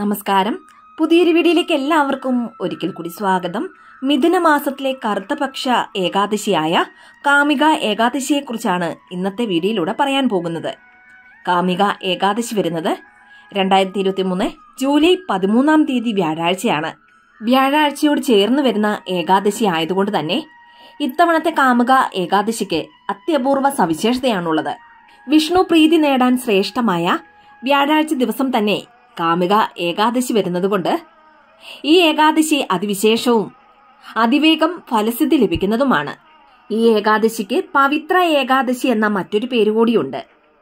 നമസ്കാരം പുതിയൊരു വീഡിയോയിലേക്ക് എല്ലാവർക്കും ഒരിക്കൽ കൂടി സ്വാഗതം മിഥുന മാസത്തിലെ കറുത്തപക്ഷ ഏകാദശിയായ കാമിക ഏകാദശിയെക്കുറിച്ചാണ് ഇന്നത്തെ വീഡിയോയിലൂടെ പറയാൻ പോകുന്നത് കാമിക ഏകാദശി വരുന്നത് രണ്ടായിരത്തി ഇരുപത്തി മൂന്ന് ജൂലൈ പതിമൂന്നാം തീയതി വ്യാഴാഴ്ചയാണ് വ്യാഴാഴ്ചയോട് ചേർന്ന് വരുന്ന ഏകാദശി ആയതുകൊണ്ട് തന്നെ ഇത്തവണത്തെ കാമുക ഏകാദശിക്ക് അത്യപൂർവ സവിശേഷതയാണുള്ളത് വിഷ്ണു പ്രീതി നേടാൻ ശ്രേഷ്ഠമായ വ്യാഴാഴ്ച ദിവസം തന്നെ കാമിക ഏകാദശി വരുന്നതുകൊണ്ട് ഈ ഏകാദശി അതിവിശേഷവും അതിവേഗം ഫലസിദ്ധി ലഭിക്കുന്നതുമാണ് ഈ ഏകാദശിക്ക് പവിത്ര ഏകാദശി എന്ന മറ്റൊരു പേരുകൂടിയുണ്ട്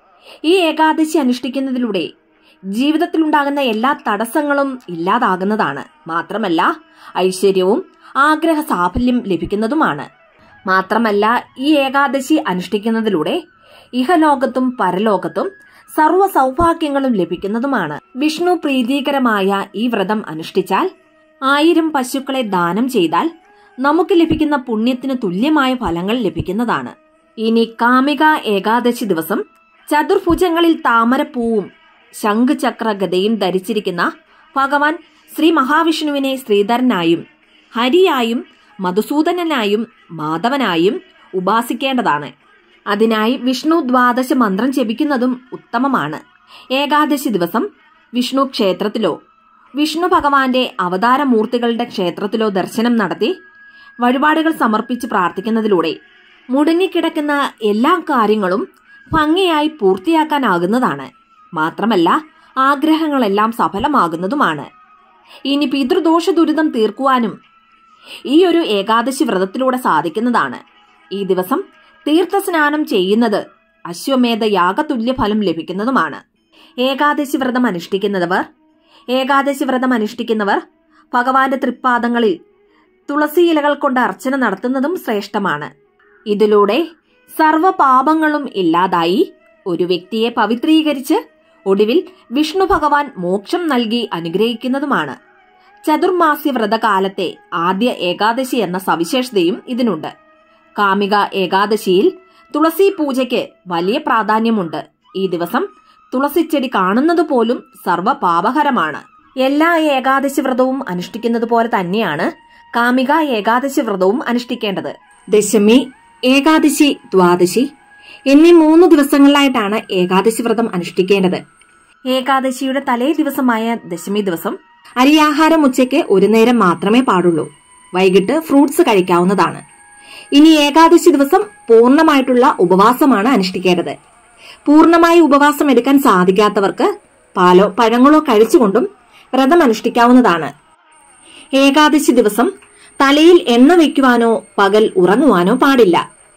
ഈ ഏകാദശി അനുഷ്ഠിക്കുന്നതിലൂടെ ജീവിതത്തിലുണ്ടാകുന്ന എല്ലാ തടസ്സങ്ങളും ഇല്ലാതാകുന്നതാണ് മാത്രമല്ല ഐശ്വര്യവും ആഗ്രഹ സാഫല്യം ലഭിക്കുന്നതുമാണ് മാത്രമല്ല ഈ ഏകാദശി അനുഷ്ഠിക്കുന്നതിലൂടെ ഇഹലോകത്തും പരലോകത്തും സർവ്വ സൗഭാഗ്യങ്ങളും ലഭിക്കുന്നതുമാണ് വിഷ്ണു പ്രീതികരമായ ഈ വ്രതം അനുഷ്ഠിച്ചാൽ ആയിരം പശുക്കളെ ദാനം ചെയ്താൽ നമുക്ക് ലഭിക്കുന്ന പുണ്യത്തിന് തുല്യമായ ഫലങ്ങൾ ലഭിക്കുന്നതാണ് ഇനി കാമിക ഏകാദശി ദിവസം ചതുർഭുജങ്ങളിൽ താമരപ്പൂവും ശംഖുചക്ര ഗതയും ധരിച്ചിരിക്കുന്ന ഭഗവാൻ ശ്രീ മഹാവിഷ്ണുവിനെ ശ്രീധരനായും ഹരിയായും മധുസൂദനനായും മാധവനായും ഉപാസിക്കേണ്ടതാണ് അതിനായി വിഷ്ണു ദ്വാദശ മന്ത്രം ജപിക്കുന്നതും ഉത്തമമാണ് ഏകാദശി ദിവസം വിഷ്ണു ക്ഷേത്രത്തിലോ വിഷ്ണു ഭഗവാന്റെ അവതാരമൂർത്തികളുടെ ക്ഷേത്രത്തിലോ ദർശനം നടത്തി വഴിപാടുകൾ സമർപ്പിച്ച് പ്രാർത്ഥിക്കുന്നതിലൂടെ മുടങ്ങിക്കിടക്കുന്ന എല്ലാ കാര്യങ്ങളും ഭംഗിയായി പൂർത്തിയാക്കാനാകുന്നതാണ് മാത്രമല്ല ആഗ്രഹങ്ങളെല്ലാം സഫലമാകുന്നതുമാണ് ഇനി പിതൃദോഷ ദുരിതം തീർക്കുവാനും ഈ ഒരു ഏകാദശി വ്രതത്തിലൂടെ സാധിക്കുന്നതാണ് ഈ ദിവസം തീർത്ഥസ്നാനം ചെയ്യുന്നത് അശ്വമേധ യാഗതുല്യ ഫലം ലഭിക്കുന്നതുമാണ് ഏകാദശി വ്രതം അനുഷ്ഠിക്കുന്നവർ ഏകാദശി വ്രതം അനുഷ്ഠിക്കുന്നവർ ഭഗവാന്റെ തൃപ്പാദങ്ങളിൽ തുളസി ഇലകൾ കൊണ്ട് അർച്ചന നടത്തുന്നതും ശ്രേഷ്ഠമാണ് ഇതിലൂടെ സർവ പാപങ്ങളും ഇല്ലാതായി ഒരു വ്യക്തിയെ പവിത്രീകരിച്ച് ഒടുവിൽ വിഷ്ണു ഭഗവാൻ മോക്ഷം നൽകി അനുഗ്രഹിക്കുന്നതുമാണ് ചതുർമാസ്യ വ്രതകാലത്തെ ആദ്യ ഏകാദശി എന്ന സവിശേഷതയും ഇതിനുണ്ട് കാമിക ഏകാദശിയിൽ തുളസി പൂജയ്ക്ക് വലിയ പ്രാധാന്യമുണ്ട് ഈ ദിവസം തുളസിച്ചെടി കാണുന്നത് പോലും സർവ പാപഹരമാണ് എല്ലാ ഏകാദശി വ്രതവും അനുഷ്ഠിക്കുന്നത് പോലെ തന്നെയാണ് കാമിക ഏകാദശി വ്രതവും അനുഷ്ഠിക്കേണ്ടത് ദശമി ഏകാദശി ദ്വാദശി എന്നീ മൂന്ന് ദിവസങ്ങളിലായിട്ടാണ് ഏകാദശി വ്രതം അനുഷ്ഠിക്കേണ്ടത് ഏകാദശിയുടെ തലേ ദിവസമായ ദശമി ദിവസം അരിയാഹാരം ഉച്ചയ്ക്ക് ഒരു നേരം മാത്രമേ പാടുള്ളൂ വൈകിട്ട് ഫ്രൂട്ട്സ് കഴിക്കാവുന്നതാണ് ഇനി ഏകാദശി ദിവസം പൂർണ്ണമായിട്ടുള്ള ഉപവാസമാണ് അനുഷ്ഠിക്കേണ്ടത് പൂർണ്ണമായി ഉപവാസം എടുക്കാൻ സാധിക്കാത്തവർക്ക് പാലോ പഴങ്ങളോ കഴിച്ചുകൊണ്ടും വ്രതം അനുഷ്ഠിക്കാവുന്നതാണ് ഏകാദശി ദിവസം തലയിൽ എണ്ണ വയ്ക്കുവാനോ പകൽ ഉറങ്ങുവാനോ പാടില്ല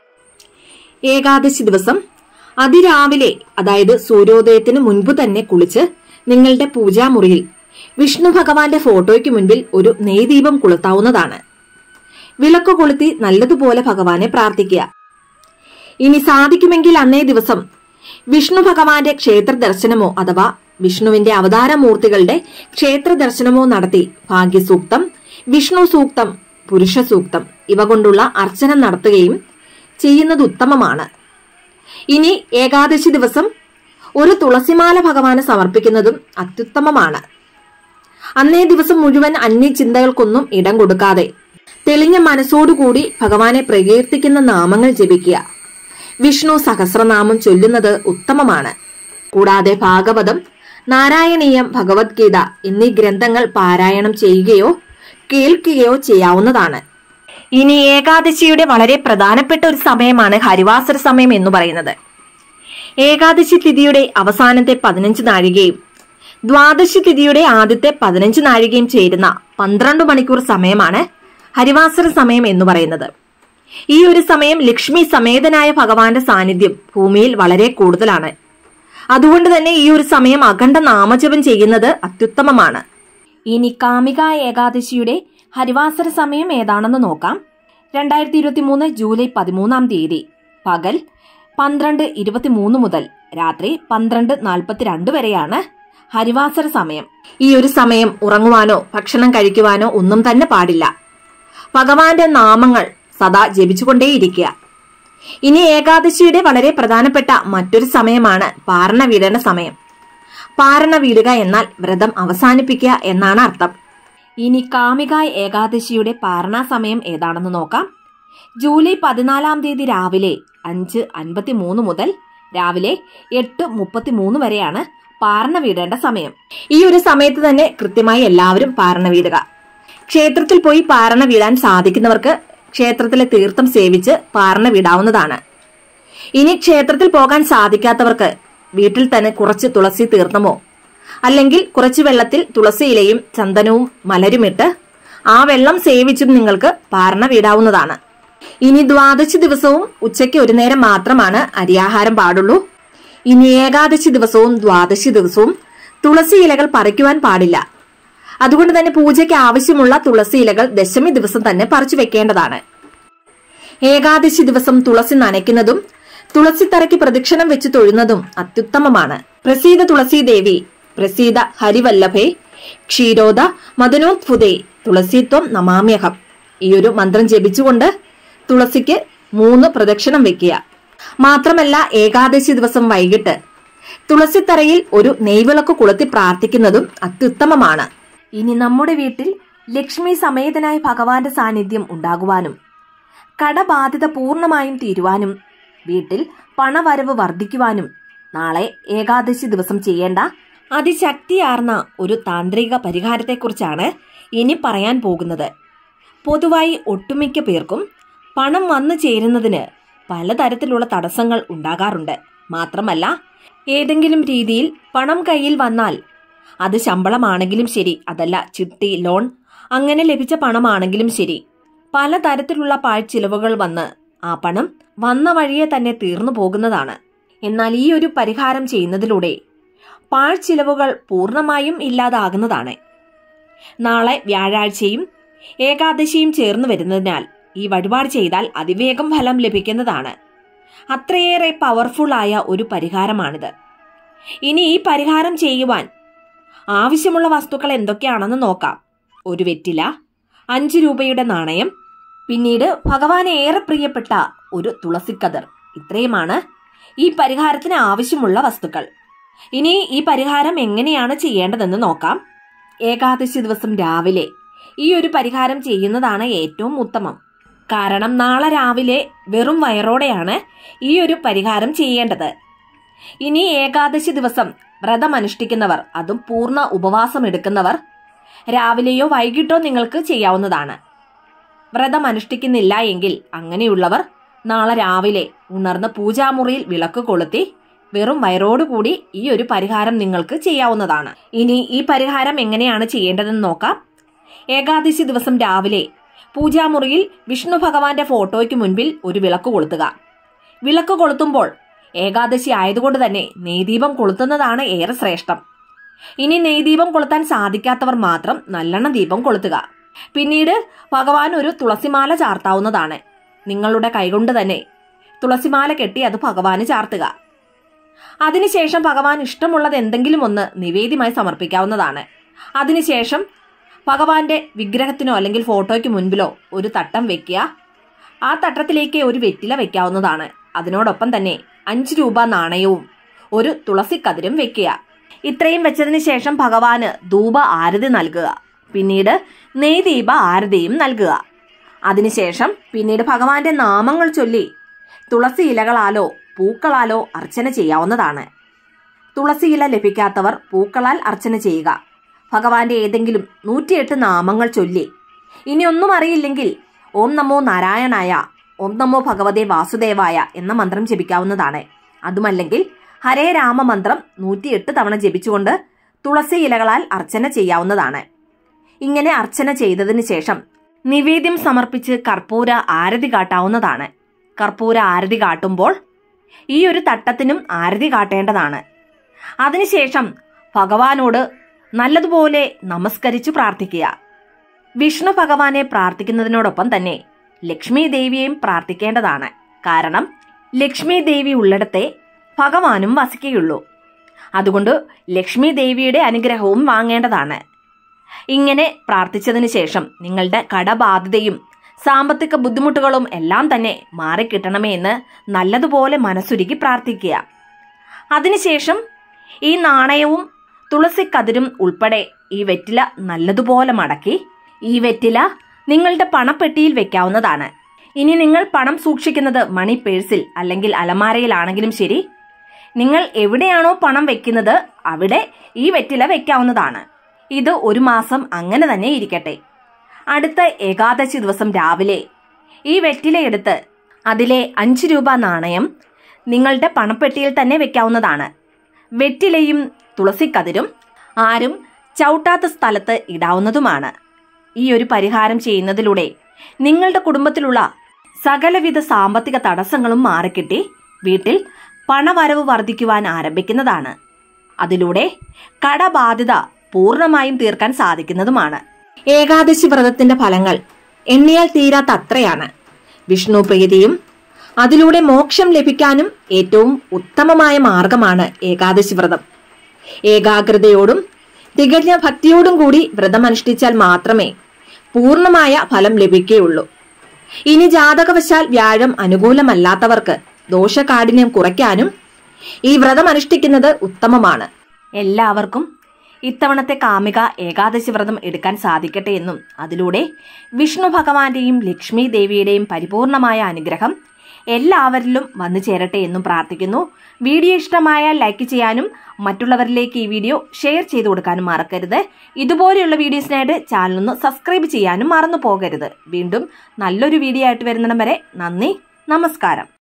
ഏകാദശി ദിവസം അതിരാവിലെ അതായത് സൂര്യോദയത്തിന് മുൻപ് തന്നെ കുളിച്ച് നിങ്ങളുടെ പൂജാമുറിയിൽ വിഷ്ണു ഭഗവാന്റെ ഫോട്ടോയ്ക്ക് മുൻപിൽ ഒരു നെയ്ദീപം കൊളുത്താവുന്നതാണ് വിളക്ക് കൊളുത്തി നല്ലതുപോലെ ഭഗവാനെ പ്രാർത്ഥിക്കുക ഇനി സാധിക്കുമെങ്കിൽ അന്നേ ദിവസം വിഷ്ണു ഭഗവാന്റെ ക്ഷേത്ര ദർശനമോ അഥവാ വിഷ്ണുവിന്റെ അവതാരമൂർത്തികളുടെ ക്ഷേത്ര ദർശനമോ നടത്തി ഭാഗ്യസൂക്തം വിഷ്ണു സൂക്തം പുരുഷ സൂക്തം ഇവ കൊണ്ടുള്ള അർച്ചന നടത്തുകയും ചെയ്യുന്നത് ഉത്തമമാണ് ഇനി ഏകാദശി ദിവസം ഒരു തുളസിമാല ഭഗവാന് സമർപ്പിക്കുന്നതും അത്യുത്തമമാണ് അന്നേ ദിവസം മുഴുവൻ അന്യ ചിന്തകൾക്കൊന്നും ഇടം കൊടുക്കാതെ തെളിഞ്ഞ മനസ്സോടുകൂടി ഭഗവാനെ പ്രകീർത്തിക്കുന്ന നാമങ്ങൾ ജപിക്കുക വിഷ്ണു സഹസ്രനാമം ചൊല്ലുന്നത് ഉത്തമമാണ് കൂടാതെ ഭാഗവതം നാരായണീയം ഭഗവത്ഗീത എന്നീ ഗ്രന്ഥങ്ങൾ പാരായണം ചെയ്യുകയോ കേൾക്കുകയോ ചെയ്യാവുന്നതാണ് ഇനി ഏകാദശിയുടെ വളരെ പ്രധാനപ്പെട്ട ഒരു സമയമാണ് ഹരിവാസര സമയം എന്ന് പറയുന്നത് ഏകാദശി തിഥിയുടെ അവസാനത്തെ പതിനഞ്ച് നാഴികയും ദ്വാദശി തിഥിയുടെ ആദ്യത്തെ പതിനഞ്ച് നാഴികയും ചേരുന്ന പന്ത്രണ്ട് മണിക്കൂർ സമയമാണ് ഹരിവാസര സമയം എന്ന് പറയുന്നത് ഈ ഒരു സമയം ലക്ഷ്മി സമേതനായ ഭഗവാന്റെ സാന്നിധ്യം ഭൂമിയിൽ വളരെ കൂടുതലാണ് അതുകൊണ്ട് തന്നെ ഈ ഒരു സമയം അഖണ്ഡ നാമജപം ചെയ്യുന്നത് അത്യുത്തമമാണ് ഇനി കാമിക ഏകാദശിയുടെ ഹരിവാസര സമയം ഏതാണെന്ന് നോക്കാം രണ്ടായിരത്തി ഇരുപത്തി മൂന്ന് ജൂലൈ പതിമൂന്നാം തീയതി പകൽ പന്ത്രണ്ട് ഇരുപത്തിമൂന്ന് മുതൽ രാത്രി പന്ത്രണ്ട് നാൽപ്പത്തിരണ്ട് വരെയാണ് ഹരിവാസര സമയം ഈ ഒരു സമയം ഉറങ്ങുവാനോ ഭക്ഷണം കഴിക്കുവാനോ ഒന്നും തന്നെ പാടില്ല ഭഗവാന്റെ നാമങ്ങൾ സദാ ജപിച്ചുകൊണ്ടേയിരിക്കുക ഇനി ഏകാദശിയുടെ വളരെ പ്രധാനപ്പെട്ട മറ്റൊരു സമയമാണ് പാർണ വിടന സമയം പാരണ വീടുക എന്നാൽ വ്രതം അവസാനിപ്പിക്കുക എന്നാണ് അർത്ഥം ഇനി കാമികായ് ഏകാദശിയുടെ പാരണ സമയം ഏതാണെന്ന് നോക്കാം ജൂലൈ പതിനാലാം തീയതി രാവിലെ അഞ്ച് അൻപത്തി മൂന്ന് മുതൽ രാവിലെ എട്ട് മുപ്പത്തി മൂന്ന് വരെയാണ് പാരണ വീടേണ്ട സമയം ഈ ഒരു സമയത്ത് തന്നെ കൃത്യമായി എല്ലാവരും പാരണ വീടുക ക്ഷേത്രത്തിൽ പോയി പാരണ വീടാൻ സാധിക്കുന്നവർക്ക് ക്ഷേത്രത്തിലെ തീർത്ഥം സേവിച്ച് പാരണ വീടാവുന്നതാണ് ഇനി ക്ഷേത്രത്തിൽ പോകാൻ സാധിക്കാത്തവർക്ക് വീട്ടിൽ തന്നെ കുറച്ച് തുളസി തീർത്ഥമോ അല്ലെങ്കിൽ കുറച്ച് വെള്ളത്തിൽ തുളസി ഇലയും ചന്ദനവും മലരുമിട്ട് ആ വെള്ളം സേവിച്ചും നിങ്ങൾക്ക് പാരണ വീടാവുന്നതാണ് ഇനി ദ്വാദശി ദിവസവും ഉച്ചയ്ക്ക് ഒരു നേരം മാത്രമാണ് അരിയാഹാരം പാടുള്ളൂ ഇനി ഏകാദശി ദിവസവും ദ്വാദശി ദിവസവും തുളസി ഇലകൾ പറിക്കുവാൻ പാടില്ല അതുകൊണ്ട് തന്നെ പൂജയ്ക്ക് ആവശ്യമുള്ള തുളസി ഇലകൾ ദശമി ദിവസം തന്നെ പറിച്ചു വെക്കേണ്ടതാണ് ഏകാദശി ദിവസം തുളസി നനയ്ക്കുന്നതും തുളസിത്തറയ്ക്ക് പ്രദക്ഷിണം വെച്ച് തൊഴുന്നതും അത്യുത്തമമാണ് പ്രസീത തുളസി ദേവി പ്രസീത ഹരിവല്ലഭേ ക്ഷീരോദ മദനോത്ഫുതേ തുളസിത്വം നമാമ്യഹം ഈ ഒരു മന്ത്രം ജപിച്ചുകൊണ്ട് തുളസിക്ക് മൂന്ന് പ്രദക്ഷിണം വെക്കുക മാത്രമല്ല ഏകാദശി ദിവസം വൈകിട്ട് തുളസിത്തറയിൽ ഒരു നെയ്വിളക്ക് കൊളുത്തി പ്രാർത്ഥിക്കുന്നതും അത്യുത്തമമാണ് ഇനി നമ്മുടെ വീട്ടിൽ ലക്ഷ്മി സമേതനായ ഭഗവാന്റെ സാന്നിധ്യം ഉണ്ടാകുവാനും കടബാധ്യത പൂർണ്ണമായും തീരുവാനും വീട്ടിൽ പണവരവ് വർദ്ധിക്കുവാനും നാളെ ഏകാദശി ദിവസം ചെയ്യേണ്ട അതിശക്തിയാർന്ന ഒരു താന്ത്രിക പരിഹാരത്തെക്കുറിച്ചാണ് ഇനി പറയാൻ പോകുന്നത് പൊതുവായി ഒട്ടുമിക്ക പേർക്കും പണം വന്നു ചേരുന്നതിന് പലതരത്തിലുള്ള തടസ്സങ്ങൾ ഉണ്ടാകാറുണ്ട് മാത്രമല്ല ഏതെങ്കിലും രീതിയിൽ പണം കയ്യിൽ വന്നാൽ അത് ശമ്പളമാണെങ്കിലും ശരി അതല്ല ചിട്ടി ലോൺ അങ്ങനെ ലഭിച്ച പണമാണെങ്കിലും ശരി പലതരത്തിലുള്ള പാഴ്ചിലവുകൾ വന്ന് ആ പണം വന്ന വഴിയെ തന്നെ തീർന്നു പോകുന്നതാണ് എന്നാൽ ഈ ഒരു പരിഹാരം ചെയ്യുന്നതിലൂടെ പാഴ്ചിലവുകൾ പൂർണ്ണമായും ഇല്ലാതാകുന്നതാണ് നാളെ വ്യാഴാഴ്ചയും ഏകാദശിയും ചേർന്ന് വരുന്നതിനാൽ ഈ വഴിപാട് ചെയ്താൽ അതിവേഗം ഫലം ലഭിക്കുന്നതാണ് അത്രയേറെ പവർഫുൾ ആയ ഒരു പരിഹാരമാണിത് ഇനി ഈ പരിഹാരം ചെയ്യുവാൻ ആവശ്യമുള്ള വസ്തുക്കൾ എന്തൊക്കെയാണെന്ന് നോക്കാം ഒരു വെറ്റില അഞ്ച് രൂപയുടെ നാണയം പിന്നീട് ഭഗവാന് ഏറെ പ്രിയപ്പെട്ട ഒരു തുളസിക്കതിർ ഇത്രയുമാണ് ഈ പരിഹാരത്തിന് ആവശ്യമുള്ള വസ്തുക്കൾ ഇനി ഈ പരിഹാരം എങ്ങനെയാണ് ചെയ്യേണ്ടതെന്ന് നോക്കാം ഏകാദശി ദിവസം രാവിലെ ഈ ഒരു പരിഹാരം ചെയ്യുന്നതാണ് ഏറ്റവും ഉത്തമം കാരണം നാളെ രാവിലെ വെറും വയറോടെയാണ് ഈ ഒരു പരിഹാരം ചെയ്യേണ്ടത് ഇനി ഏകാദശി ദിവസം വ്രതം അനുഷ്ഠിക്കുന്നവർ അതും പൂർണ്ണ ഉപവാസം എടുക്കുന്നവർ രാവിലെയോ വൈകിട്ടോ നിങ്ങൾക്ക് ചെയ്യാവുന്നതാണ് വ്രതം അനുഷ്ഠിക്കുന്നില്ല എങ്കിൽ അങ്ങനെയുള്ളവർ നാളെ രാവിലെ ഉണർന്ന് പൂജാമുറിയിൽ വിളക്ക് കൊളുത്തി വെറും വയറോടുകൂടി ഈ ഒരു പരിഹാരം നിങ്ങൾക്ക് ചെയ്യാവുന്നതാണ് ഇനി ഈ പരിഹാരം എങ്ങനെയാണ് ചെയ്യേണ്ടതെന്ന് നോക്കാം ഏകാദശി ദിവസം രാവിലെ പൂജാമുറിയിൽ വിഷ്ണു ഭഗവാന്റെ ഫോട്ടോയ്ക്ക് മുൻപിൽ ഒരു വിളക്ക് കൊളുത്തുക വിളക്ക് കൊളുത്തുമ്പോൾ ഏകാദശി ആയതുകൊണ്ട് തന്നെ നെയ്ദീപം കൊളുത്തുന്നതാണ് ഏറെ ശ്രേഷ്ഠം ഇനി നെയ്ദീപം കൊളുത്താൻ സാധിക്കാത്തവർ മാത്രം നല്ലെണ്ണ ദീപം കൊളുത്തുക പിന്നീട് ഭഗവാൻ ഒരു തുളസിമാല ചാർത്താവുന്നതാണ് നിങ്ങളുടെ കൈകൊണ്ട് തന്നെ തുളസിമാല കെട്ടി അത് ഭഗവാന് ചാർത്തുക അതിനുശേഷം ഭഗവാൻ ഇഷ്ടമുള്ളത് എന്തെങ്കിലും ഒന്ന് നിവേദ്യമായി സമർപ്പിക്കാവുന്നതാണ് അതിനുശേഷം ഭഗവാന്റെ വിഗ്രഹത്തിനോ അല്ലെങ്കിൽ ഫോട്ടോയ്ക്ക് മുൻപിലോ ഒരു തട്ടം വെക്കുക ആ തട്ടത്തിലേക്ക് ഒരു വെറ്റില വെക്കാവുന്നതാണ് അതിനോടൊപ്പം തന്നെ അഞ്ച് രൂപ നാണയവും ഒരു തുളസിക്കതിരും വെക്കുക ഇത്രയും വെച്ചതിന് ശേഷം ഭഗവാന് ധൂപ ആരതി നൽകുക പിന്നീട് നെയ്ദീപ ആരതിയും നൽകുക അതിനുശേഷം പിന്നീട് ഭഗവാന്റെ നാമങ്ങൾ ചൊല്ലി തുളസി ഇലകളാലോ പൂക്കളാലോ അർച്ചന ചെയ്യാവുന്നതാണ് തുളസി ഇല ലഭിക്കാത്തവർ പൂക്കളാൽ അർച്ചന ചെയ്യുക ഭഗവാന്റെ ഏതെങ്കിലും നൂറ്റിയെട്ട് നാമങ്ങൾ ചൊല്ലി ഇനി ഒന്നും അറിയില്ലെങ്കിൽ ഓം നമോ നാരായണായ ഓം നമോ ഭഗവതേ വാസുദേവായ എന്ന മന്ത്രം ജപിക്കാവുന്നതാണ് അതുമല്ലെങ്കിൽ ഹരേ രാമ മന്ത്രം നൂറ്റിയെട്ട് തവണ ജപിച്ചുകൊണ്ട് തുളസി ഇലകളാൽ അർച്ചന ചെയ്യാവുന്നതാണ് ഇങ്ങനെ അർച്ചന ചെയ്തതിന് ശേഷം നിവേദ്യം സമർപ്പിച്ച് കർപ്പൂര ആരതി കാട്ടാവുന്നതാണ് കർപ്പൂര ആരതി കാട്ടുമ്പോൾ ഈ ഒരു തട്ടത്തിനും ആരതി കാട്ടേണ്ടതാണ് അതിനുശേഷം ഭഗവാനോട് നല്ലതുപോലെ നമസ്കരിച്ചു പ്രാർത്ഥിക്കുക വിഷ്ണു ഭഗവാനെ പ്രാർത്ഥിക്കുന്നതിനോടൊപ്പം തന്നെ ലക്ഷ്മി ദേവിയെയും പ്രാർത്ഥിക്കേണ്ടതാണ് കാരണം ലക്ഷ്മി ദേവി ഉള്ളിടത്തെ ഭഗവാനും വസിക്കുകയുള്ളൂ അതുകൊണ്ട് ലക്ഷ്മി ദേവിയുടെ അനുഗ്രഹവും വാങ്ങേണ്ടതാണ് ഇങ്ങനെ പ്രാർത്ഥിച്ചതിന് ശേഷം നിങ്ങളുടെ കടബാധ്യതയും സാമ്പത്തിക ബുദ്ധിമുട്ടുകളും എല്ലാം തന്നെ മാറിക്കിട്ടണമേ എന്ന് നല്ലതുപോലെ മനസ്സുരുക്കി പ്രാർത്ഥിക്കുക അതിനുശേഷം ഈ നാണയവും തുളസിക്കതിരും ഉൾപ്പെടെ ഈ വെറ്റില നല്ലതുപോലെ മടക്കി ഈ വെറ്റില നിങ്ങളുടെ പണപ്പെട്ടിയിൽ വെക്കാവുന്നതാണ് ഇനി നിങ്ങൾ പണം സൂക്ഷിക്കുന്നത് മണി പേഴ്സിൽ അല്ലെങ്കിൽ അലമാരയിലാണെങ്കിലും ശരി നിങ്ങൾ എവിടെയാണോ പണം വെക്കുന്നത് അവിടെ ഈ വെറ്റില വെക്കാവുന്നതാണ് ഇത് ഒരു മാസം അങ്ങനെ തന്നെ ഇരിക്കട്ടെ അടുത്ത ഏകാദശി ദിവസം രാവിലെ ഈ വെറ്റില എടുത്ത് അതിലെ അഞ്ച് രൂപ നാണയം നിങ്ങളുടെ പണപ്പെട്ടിയിൽ തന്നെ വെക്കാവുന്നതാണ് വെറ്റിലയും തുളസിക്കതിരും ആരും ചവിട്ടാത്ത സ്ഥലത്ത് ഇടാവുന്നതുമാണ് ഈ ഒരു പരിഹാരം ചെയ്യുന്നതിലൂടെ നിങ്ങളുടെ കുടുംബത്തിലുള്ള സകലവിധ സാമ്പത്തിക തടസ്സങ്ങളും മാറിക്കിട്ടി വീട്ടിൽ പണവരവ് വർദ്ധിക്കുവാൻ ആരംഭിക്കുന്നതാണ് അതിലൂടെ കടബാധ്യത പൂർണ്ണമായും തീർക്കാൻ സാധിക്കുന്നതുമാണ് ഏകാദശി വ്രതത്തിന്റെ ഫലങ്ങൾ എണ്ണിയാൽ തീരാത്ത അത്രയാണ് വിഷ്ണു പ്രീതിയും അതിലൂടെ മോക്ഷം ലഭിക്കാനും ഏറ്റവും ഉത്തമമായ മാർഗമാണ് ഏകാദശി വ്രതം ഏകാഗ്രതയോടും തികഞ്ഞ ഭക്തിയോടും കൂടി വ്രതമനുഷ്ഠിച്ചാൽ മാത്രമേ പൂർണ്ണമായ ഫലം ലഭിക്കുകയുള്ളൂ ഇനി ജാതകവശാൽ വ്യാഴം അനുകൂലമല്ലാത്തവർക്ക് ദോഷകാഠിന്യം കുറയ്ക്കാനും ഈ വ്രതം അനുഷ്ഠിക്കുന്നത് ഉത്തമമാണ് എല്ലാവർക്കും ഇത്തവണത്തെ കാമിക ഏകാദശി വ്രതം എടുക്കാൻ സാധിക്കട്ടെ എന്നും അതിലൂടെ വിഷ്ണു ഭഗവാന്റെയും ലക്ഷ്മി ദേവിയുടെയും പരിപൂർണമായ അനുഗ്രഹം എല്ലാവരിലും വന്നു ചേരട്ടെ എന്നും പ്രാർത്ഥിക്കുന്നു വീഡിയോ ഇഷ്ടമായാൽ ലൈക്ക് ചെയ്യാനും മറ്റുള്ളവരിലേക്ക് ഈ വീഡിയോ ഷെയർ ചെയ്തു കൊടുക്കാനും മറക്കരുത് ഇതുപോലെയുള്ള വീഡിയോസിനായിട്ട് ചാനൽ ഒന്ന് സബ്സ്ക്രൈബ് ചെയ്യാനും മറന്നു പോകരുത് വീണ്ടും നല്ലൊരു വീഡിയോ ആയിട്ട് വരുന്നിടം വരെ നന്ദി നമസ്കാരം